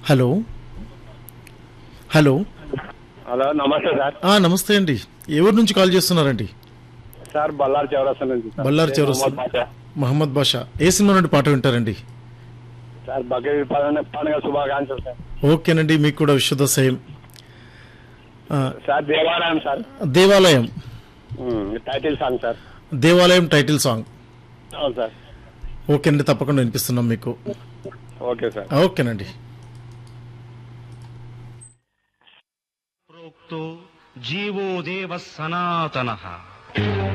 Hello hello hello నమస్తే sir ఆ, నమస్తే అండి ఎవరి నుంచి కాల్ చేస్తున్నారండి సార్ బల్లార్ చౌరస్తా నుంచి సార్. బల్లార్ చౌరస్తా. మొహమ్మద్ బాషా. మహమ్మద్ బాషా ఏ సినిమా నుండి పాట వింటారండి సార్ బక్రీద్ పండుగ పండుగ శుభాకాంక్షలు సార్ ఓకేనండి మీకు కూడా విశుద్ధ సేమ్ ఆ, sir Devalayam sir Devalayam um, title song sir Devalayam title song అవును సార్ ఓకేనండి తప్పకుండా వినిపిస్తున్నాం మీకు ఓకే సార్ ఓకేనండి ప్రోక్తో జీవో దేవ సనాతన